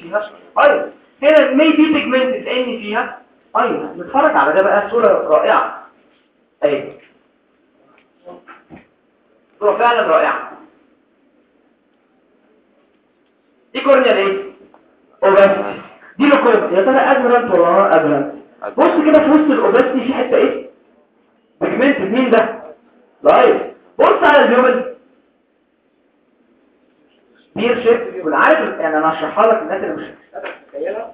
فيها ايرس هنا مي بي بيجمنتد لان فيها ايرس نتفرج على ده بقى صوره رائعه اهي صوره فعلا رائعه دي كورنيا ايه اوباستي دي لوكوما يا ترى ادرنت ولا نون ادرنت بص كده في وسط الاوباستي في حته ايه بيجمنت مين ده لايف بص على الهيومن بير شيب بيقول عارف يعني انا هشرحها لك الناس اللي مش متخيلها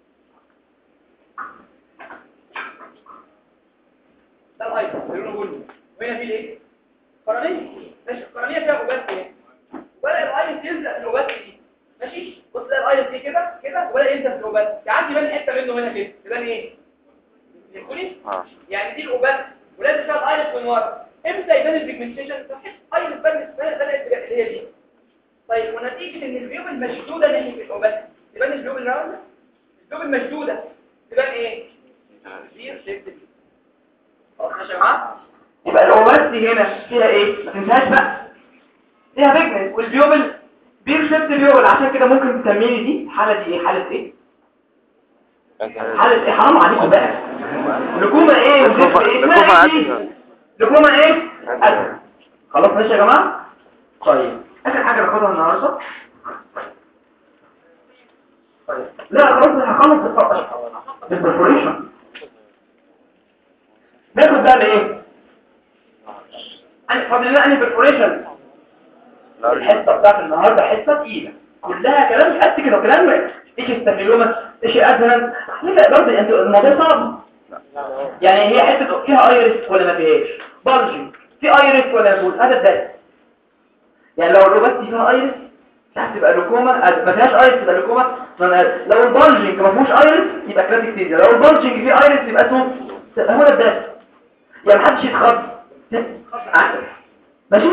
ده الايس لونه بني وهنا في الايه قرنيه ماشي القرنيه فيها اوباستي اهي ولا الايس يلزق في الاوباستي دي ماشي بص ده الايس دي كده كده ولا يلزق في الاوباستي يعني يبان حته منه هنا كده يبان ايه يقولي اه يعني دي الاوباستي ولازم فيها الايرس من ورا امتى يبان البيجمنتيشن صحيح ايرس بدات بدات تبقى اللي هي دي طيب ونتيجه ان البيوب المشدوده ناحيه الاوباستي تبان البيوب الراوند البيوب المشدوده تبان ايه كبير شيفت خلاص ماشي يا جماعه يبقى الاوباستي هنا فيها ايه ما تنساش بقى فيها بيجمنت والبيوبل بير شيفت بيوبل عشان كده ممكن تسميني دي الحاله دي ايه حاله ايه حاله ايه حرام عليكم بقى لكومه ايه وزفت ايه لكومة اسمها ايه دي؟ أدهى. لكومه ايه أدهى. خلاص ماشي يا جماعه طيب اخر حاجه ناخدها النهارده طيب لا خلاص انا هخلص الفقره البرفوريشن ناخد بقى الايه انا فاضل لنا انهي برفوريشن الحصه بتاعت النهارده حصه تقيله كلها كلام قد كده كلام ايش استفيلوما ايش ادهن لا برضه انت الموضوع صعب يعني هي حته فيها ايرس ولا ما فيهاش بلجنج في ايرس ولا بول هذا الدرس يعني لو الروبات دي فيها ايرس هتبقى لوكوما أد- ما فيهاش ايرس تبقى لوكوما ما- لو البلجنج ما فيهوش ايرس يبقى كلاسيك لو البلجنج فيه ايرس يبقى اسمه هو ده الدرس يعني محدش يتخض عسل ماشي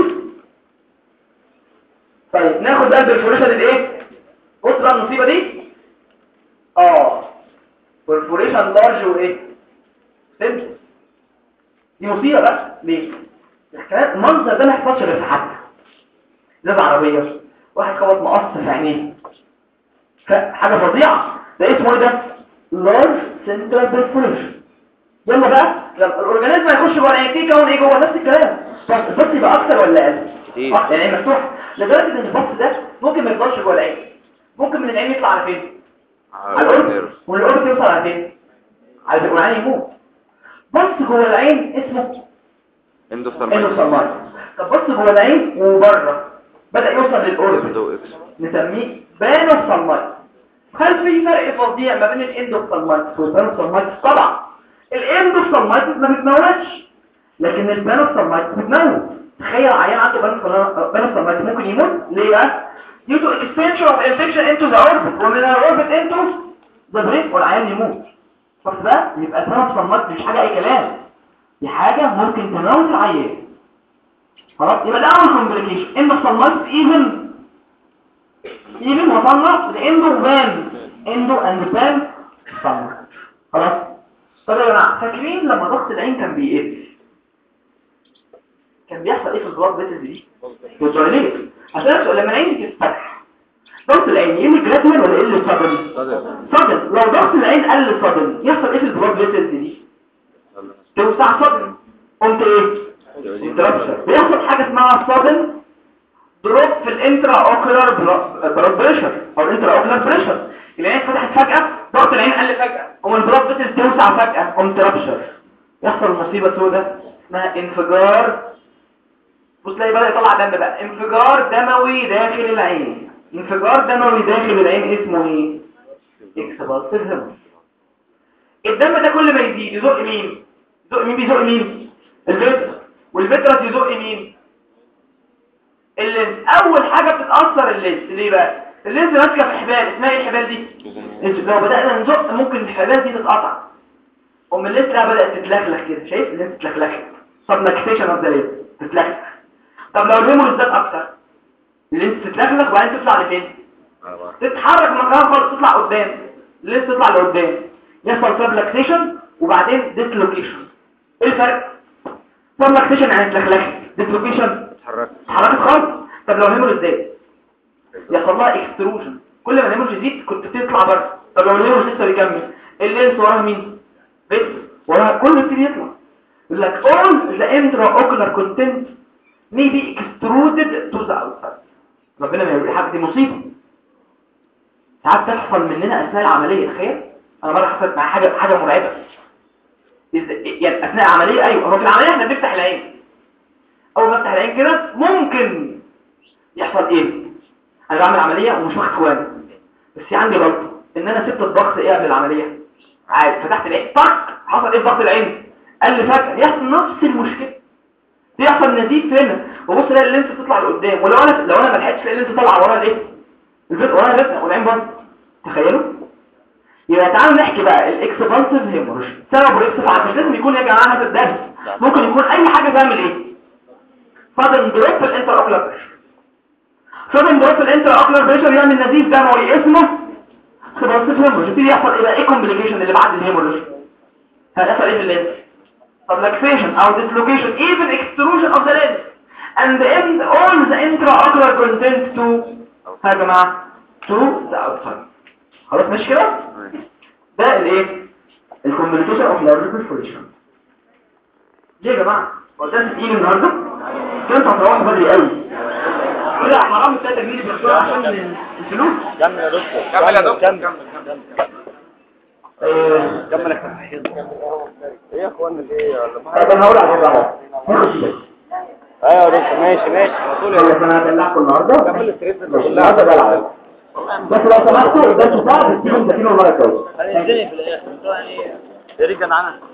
طيب ناخد بقى البرفوريشن الايه بص بقى المصيبه دي اه برفوريشن لارج وايه فهمت دي مصيبه بقى ليه الحكايات المنظر ده ما يحصلش غير في حد زاد عربيه واحد خبط مقص في عينيه ك- حاجه فظيعه ده اسمه ايه ده لارج سنترال برفوريشن يلا بقى لما الاورجانيزم هيخش جوه العين فيه كون ايه جوه نفس الكلام بس البص يبقى اكتر ولا اقل كتير. آه، يعني مفتوح لدرجه ان البص ده ممكن ما يفضلش جوه العين ممكن من العين يطلع على فين على القرب ومن القرب يوصل على فين على فين والعين يموت بص جوه العين اسمه اندوسالمايت طب بص جوه العين وبره بدأ يوصل للقرب نسميه بانوسالمايت هل في فرق فظيع ما بين الاندوسالمايت والبانوسالمايت طبعا الاندوسالمايت ما بتموتش لكن البانوسالمايت بتموت تخيل عيان عنده بانوسالمايت ممكن يموت ليه بقى due to extension of infection into the orbit ومن الاوربت into the brain والعيان يموت بس ده يبقى البانوسالمايت مش حاجه اي كلام دي حاجه ممكن تموت العيان خلاص يبقى ده اول كومبليكيشن اندوسالمايت ايفن ايفن وصلنا لاندو بان اندو اند بان صلنا خلاص طب يا جماعه فاكرين لما ضغط العين كان بيقل كان بيحصل ايه في البلاد فيسلز دي بتدايليت عشان سؤال لما العين تتفتح ضغط العين يقل جرادوال ولا يقل صدمي صدم لو ضغط العين قل صدمي يحصل ايه في البلاد فيسلز دي توسع صدمي قمت ايه interruption. بيحصل حاجه اسمها صدم دروب في الانترا اوكولار بلاد بريشر او الانترا اوكولار بريشر العين فتحت فجأة ضغط العين قل فجأة قوم البلاد فيسل توسع فجأة قوم ترابشر يحصل مصيبة سوداء اسمها انفجار بص تلاقي بدأ يطلع دم بقى انفجار دموي داخل العين انفجار دموي داخل العين اسمه ايه اكسبالسيف هيموريج الدم ده كل ما يزيد يزق مين يزق مين بيزق مين الفيترس والفيترس يزق مين اللينس اول حاجة بتتأثر اللينس ليه بقى اللينس ماسكة في حبال اسمها ايه الحبال دي لو بدأنا نزق ممكن الحبال دي تتقطع ام اللينس لها بدأت تتلخلخ كده شايف اللينس اتلخلخت طب نكتيشن اوف ذا لينس تتلخلخ طب لو الهيموريج زاد اكتر اللينس تتلخلخ وبعدين تطلع لفين تتحرك مكانها خالص تطلع قدام اللينس تطلع لقدام يحصل سبلكتيشن وبعدين ديسلوكيشن ايه الفرق سبلكتيشن يعني اتلخلخت ديسلوكيشن اتحركت اتحركت خالص طب لو الهيموريج زاد يحصل لها اكستروجن كل ما الهيموريج يزيد كنت تطلع يطلع بره طب لو الهيموريج لسه بيكمل اللينس وراها مين بس وراها كله يبتدي يطلع يقول لك all the intraocular content may be extruded to the outside ربنا ما يقول حاجه دي مصيبه ساعات تحصل مننا اثناء العمليه تخيل انا مره حصلت معايا حاجه حاجه مرعبه إذا- يعني اثناء العمليه ايوه هو في العمليه احنا بنفتح العين اول ما افتح العين كده ممكن يحصل ايه انا بعمل عمليه ومش واخد خوان بس في عندي غلطه ان انا سبت الضغط ايه قبل العمليه عادي فتحت العين طق حصل ايه في ضغط العين قال لي فجاه يحصل نفس المشكله بيحصل نزيف هنا وبص الاقي اللينس تطلع لقدام ولو انا لو انا ما لحقتش الاقي اللينس طلع ورا الايه الفيت ورا الفيت والعين باظت تخيلوا يبقى تعالوا نحكي بقى الاكسبانسيف هيموريج سببه الاكسبانسيف مش لازم يكون يا جماعه هذا الدرس ممكن يكون اي حاجه تعمل ايه فاضل دروب في الانتر اوكلر بريشر فاضل دروب في الانتر اوكلر بريشر يعمل نزيف دموي اسمه اكسبانسيف هيموريج يبتدي يحصل ايه بقى ايه كومبليكيشن اللي بعد الهيموريج هيحصل ايه في اللينس subluxation او dislocation even extrusion of the lens and end all the intraocular content to ها يا جماعه to the outside خلاص مش كده ده الايه الكومبليكيشن اوف لارج perforation ليه يا جماعه هو ده تقيل النهارده كنت هتروحوا بدري قوي لا حرام التلاته جنيه بيخسروا عشان الفلوس كمل يا دكتور كمل يا دكتور كمل كمل آه، كمل يا فتحي ايه يا اخوانا ايه طب انا هقول على حاجه ايوه يا دكتور ماشي ماشي على طول يا بس دكتور انا هدلعكم النهارده كمل الستريس اللي النهارده بلعب بس لو سمحتوا ده صعب تسيبوا تسيبوا المره الجايه هننزل في الاخر يعني يا ريت جدعانه